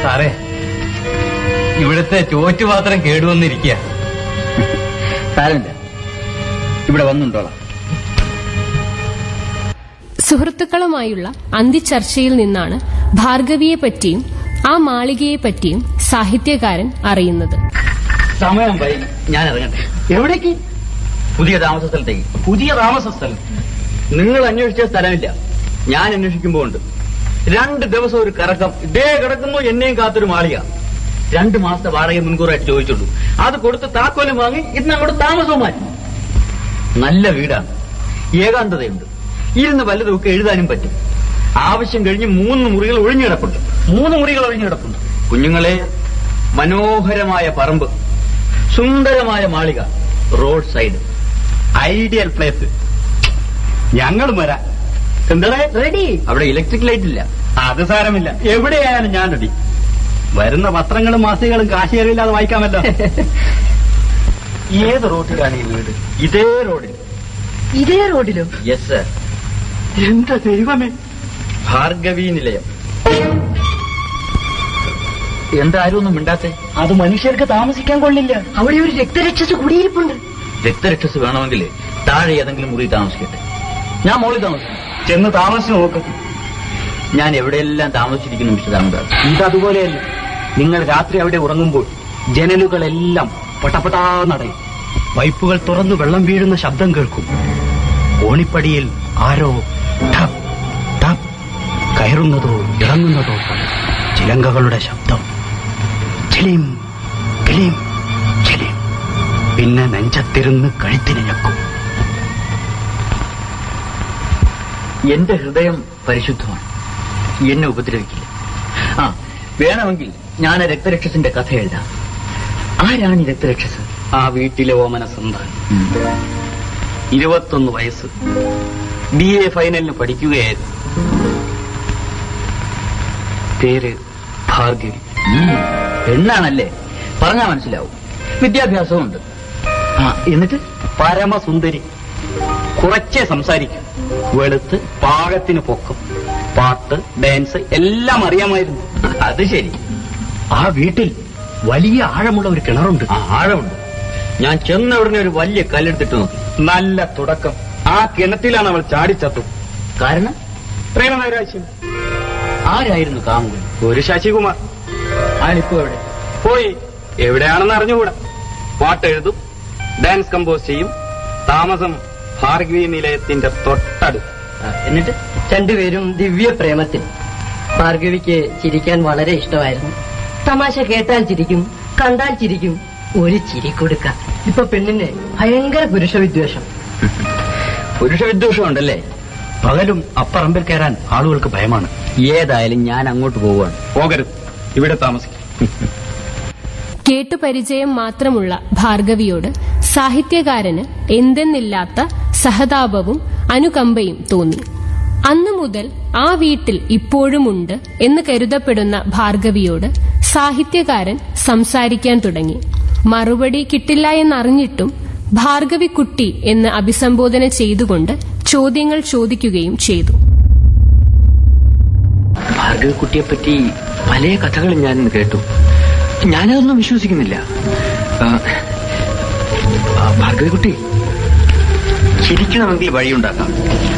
സാറേ ഇവിടുത്തെ ചോറ്റുപാത്രം കേടുവന്നിരിക്കുക സാരമില്ല ഇവിടെ വന്നുണ്ടോളാം സുഹൃത്തുക്കളുമായുള്ള അന്തിച്ചർച്ചയിൽ നിന്നാണ് ഭാർഗവിയെ പറ്റിയും ആ മാളികയെ പറ്റിയും സാഹിത്യകാരൻ അറിയുന്നത് സമയം വൈകി ഞാൻ ഇറങ്ങട്ടെ എവിടേക്ക് പുതിയ താമസ സ്ഥലത്തേക്ക് പുതിയ താമസ സ്ഥലം നിങ്ങൾ അന്വേഷിച്ച സ്ഥലമില്ല ഞാൻ അന്വേഷിക്കുമ്പോ ഉണ്ട് രണ്ട് ദിവസം ഒരു കറക്കം ഇതേ കിടക്കുന്നു എന്നെയും കാത്തൊരു മാളിക രണ്ട് മാസത്തെ വാടക മുൻകൂറായിട്ട് ചോദിച്ചുള്ളൂ അത് കൊടുത്ത് താക്കോലും വാങ്ങി ഇന്ന് അങ്ങോട്ട് താമസവും മാറ്റി നല്ല വീടാണ് ഏകാന്തതയുണ്ട് ഇരുന്ന് വല്ലതുമൊക്കെ എഴുതാനും പറ്റും ആവശ്യം കഴിഞ്ഞ് മൂന്ന് മുറികൾ ഒഴിഞ്ഞു കിടപ്പുണ്ട് മൂന്ന് മുറികൾ ഒഴിഞ്ഞു കിടപ്പുണ്ട് കുഞ്ഞുങ്ങളെ മനോഹരമായ പറമ്പ് സുന്ദരമായ മാളിക റോഡ് സൈഡ് ഐഡിയൽ പ്ലേസ് ഞങ്ങളും വരാം എന്താ റെഡി അവിടെ ഇലക്ട്രിക് ലൈറ്റ് ഇല്ല അത് സാരമില്ല എവിടെയായാലും ഞാൻ റെഡി വരുന്ന പത്രങ്ങളും മാസികകളും കാശിയറിയില്ലാതെ വായിക്കാമല്ലോ ഏത് റോട്ടിലാണ് ഈ വീട് ഇതേ റോഡിൽ ഇതേ റോഡിലോ യെസ് സർ എന്റെ ദൈവമേ ഭാർഗവി നിലയം എന്താരും ഒന്നും മിണ്ടാത്തെ അത് മനുഷ്യർക്ക് താമസിക്കാൻ കൊള്ളില്ല അവിടെ ഒരു രക്തരക്ഷസ് കുടിയിരിപ്പുണ്ട് രക്തരക്ഷസ് വേണമെങ്കിൽ താഴെ ഏതെങ്കിലും മുറി താമസിക്കട്ടെ ഞാൻ മോളിൽ താമസിക്കും ചെന്ന് താമസിച്ച് നോക്ക് ഞാൻ എവിടെയെല്ലാം താമസിച്ചിരിക്കുന്നു മിസ്റ്റർ രാമദാസ് ഇതതുപോലെയല്ല നിങ്ങൾ രാത്രി അവിടെ ഉറങ്ങുമ്പോൾ ജനലുകളെല്ലാം പട്ടപട്ടാ നടയും പൈപ്പുകൾ തുറന്നു വെള്ളം വീഴുന്ന ശബ്ദം കേൾക്കും ഓണിപ്പടിയിൽ ആരോ ടപ് ടപ് കയറുന്നതോ ഇറങ്ങുന്നതോ ചിലങ്കകളുടെ ശബ്ദം ചിലിം കിളിം ചിലിം പിന്നെ നെഞ്ചത്തിരുന്ന് കഴുത്തിന് ഞെക്കും എന്റെ ഹൃദയം പരിശുദ്ധമാണ് എന്നെ ഉപദ്രവിക്കില്ല ആ വേണമെങ്കിൽ ഞാൻ ആ രക്തരക്ഷസിന്റെ കഥ എഴുതാം ആരാണ് ഈ രക്തരക്ഷസ് ആ വീട്ടിലെ ഓമന സന്താനം ഇരുപത്തൊന്ന് വയസ്സ് ബി എ ഫൈനലിന് പഠിക്കുകയായിരുന്നു പേര് ഭാർഗവി ഉം, പെണ്ണാണല്ലേ പറഞ്ഞാ മനസ്സിലാവും വിദ്യാഭ്യാസവും ഉണ്ട് ആ എന്നിട്ട് പരമസുന്ദരി കുറച്ചേ സംസാരിക്കും വെളുത്ത് പാകത്തിന് പൊക്കം പാട്ട് ഡാൻസ് എല്ലാം അറിയാമായിരുന്നു അത് ശരി ആ വീട്ടിൽ വലിയ ആഴമുള്ള ഒരു കിണറുണ്ട് ആ ആഴമുണ്ട് ഞാൻ ചെന്ന ഉടനെ ഒരു വലിയ കല്ലെടുത്തിട്ട് നോക്കി നല്ല തുടക്കം ആ കിണറ്റിലാണ് അവൾ ചാടിച്ചത്തു കാരണം പ്രേമനൈരാശ്യം ആരായിരുന്നു കാമുകൻ ഒരു ശശികുമാർ അയാളിപ്പോ എവിടെ പോയി എവിടെയാണെന്ന് അറിഞ്ഞുകൂടാ പാട്ട് എഴുതും ഡാൻസ് കമ്പോസ് ചെയ്യും താമസം ഭാർഗവി നിലയത്തിന്റെ തൊട്ടടുത്ത് ആ, എന്നിട്ട് രണ്ടുപേരും ദിവ്യ പ്രേമത്തിൽ ഭാർഗവിക്ക് ചിരിക്കാൻ വളരെ ഇഷ്ടമായിരുന്നു തമാശ കേട്ടാൽ ചിരിക്കും കണ്ടാൽ ചിരിക്കും ഒരു ചിരി കൊടുക്ക ഇപ്പൊ പെണ്ണിന് ഭയങ്കര പുരുഷവിദ്വേഷം പുരുഷ വിദ്വേഷം ഉണ്ടല്ലേ പകലും അപ്പറമ്പിൽ കയറാൻ ആളുകൾക്ക് ഭയമാണ് ഏതായാലും ഞാൻ അങ്ങോട്ട് പോവുകയാണ് പോകരുത് ഇവിടെ താമസിക്കും കേട്ടുപരിചയം മാത്രമുള്ള ഭാർഗവിയോട് സാഹിത്യകാരന് എന്തെന്നില്ലാത്ത സഹതാപവും അനുകമ്പയും തോന്നി അന്നു മുതൽ ആ വീട്ടിൽ ഇപ്പോഴുമുണ്ട് എന്ന് കരുതപ്പെടുന്ന ഭാർഗവിയോട് സാഹിത്യകാരൻ സംസാരിക്കാൻ തുടങ്ങി മറുപടി കിട്ടില്ല എന്നറിഞ്ഞിട്ടും ഭാർഗവി കുട്ടി എന്ന് അഭിസംബോധന ചെയ്തുകൊണ്ട് ചോദ്യങ്ങൾ ചോദിക്കുകയും ചെയ്തു ഭാർഗവക്കുട്ടിയെ പറ്റി പല കഥകളും ഞാൻ കേട്ടു ഞാനതൊന്നും വിശ്വസിക്കുന്നില്ല ആ, ആ, ഭാർഗവിക്കുട്ടി ചിരിക്കണമെങ്കിൽ വഴിയുണ്ടാക്കാം